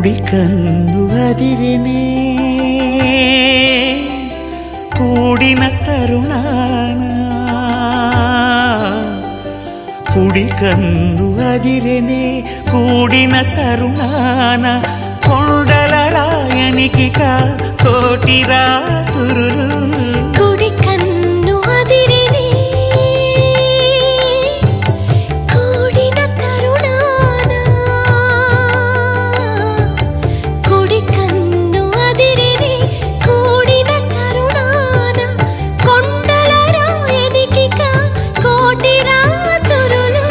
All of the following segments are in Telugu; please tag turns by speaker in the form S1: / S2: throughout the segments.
S1: కుడి కన్ను అదిరినే కూడిన తరుణాన కుడి కన్ను అదిరినే కూడిన తరుణాన కొండల రాయనికి కా కోటి రాతురులు
S2: కుడి కన్ను అదిరినే కూడిన తరుణాన కుడి కన్ను అదిరినే కూడిన తరుణాన కొండల రాయనికి కా కోటి రాతురులు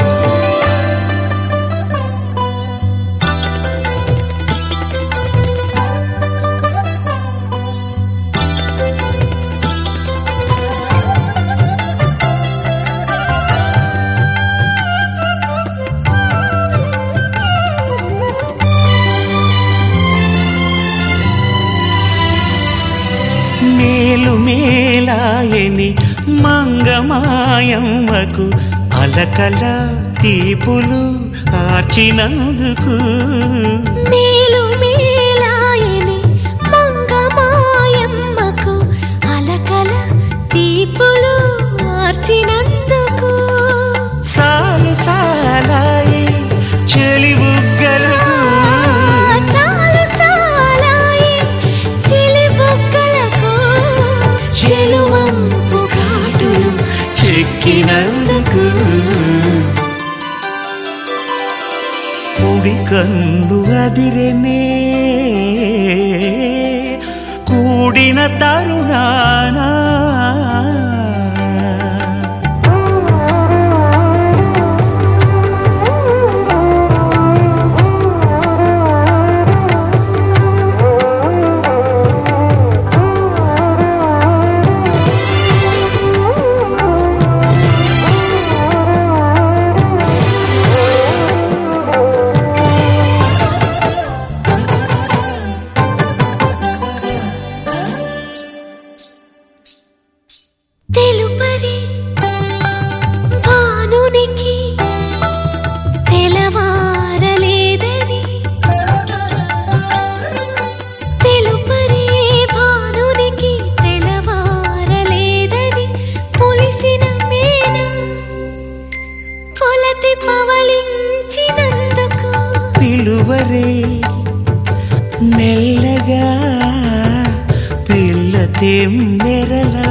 S1: మేలు మేలాయని మంగమాయమ్మకు అలకల తీపులు ఆర్చినందుకు
S2: మేలు మేలాయని మంగమాయమ్మకు అలకల తీపులు మార్చినందుకు
S1: సాలు సాలాయి చెలి బుగ్గలకు
S2: చాలు చాలాయి చిలిబుగ్గలకు చెలువంపు ఘాటులు
S1: చెక్కినందుకు కుడి కన్ను అదిరెనే కూడిన తరుణానా
S2: తెలుపరి భానునికి తెలవారలేదని తెలుపరి భానునికి తెలవారలేదని పులిసిన మేన కొలతి పవళించినందుకు
S1: పిలువరే మెల్లగా పిల్ల తెమ్మెరలా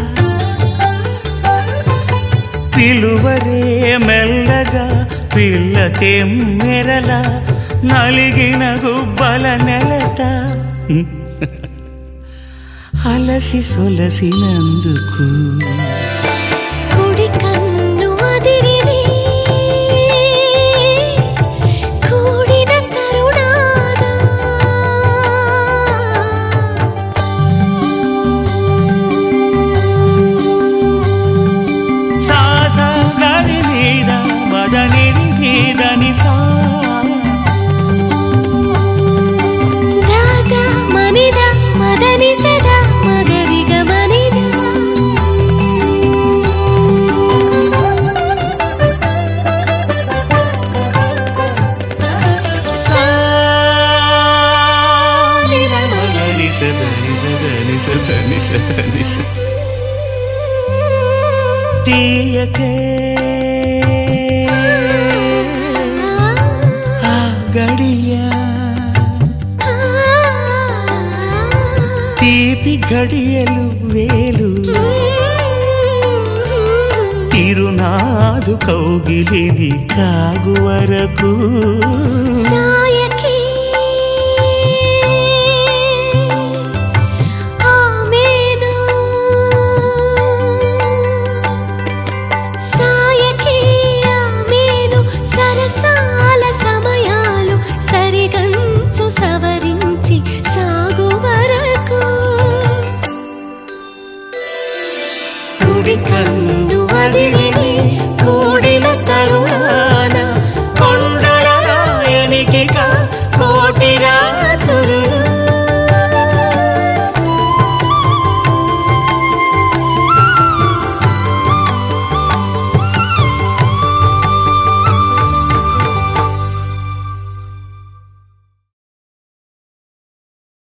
S1: పిలువరే మెల్లగా పిల్ల తెమ్మెరలా నలిగిన గుబ్బల నెలట అలసి సొలసినందుకు
S2: కుడి కన్ను అదిరిని కూడిన తరుణాన
S1: సాస గరి మీద మదని మీదని సా
S2: రాగ మనిద మదని సదా మగరిగ మనిద
S1: తీయకే ఆ గడియా తీపి గడియలు వేలు తిరునాదు కౌగిలిని కాగు వరకు
S2: సా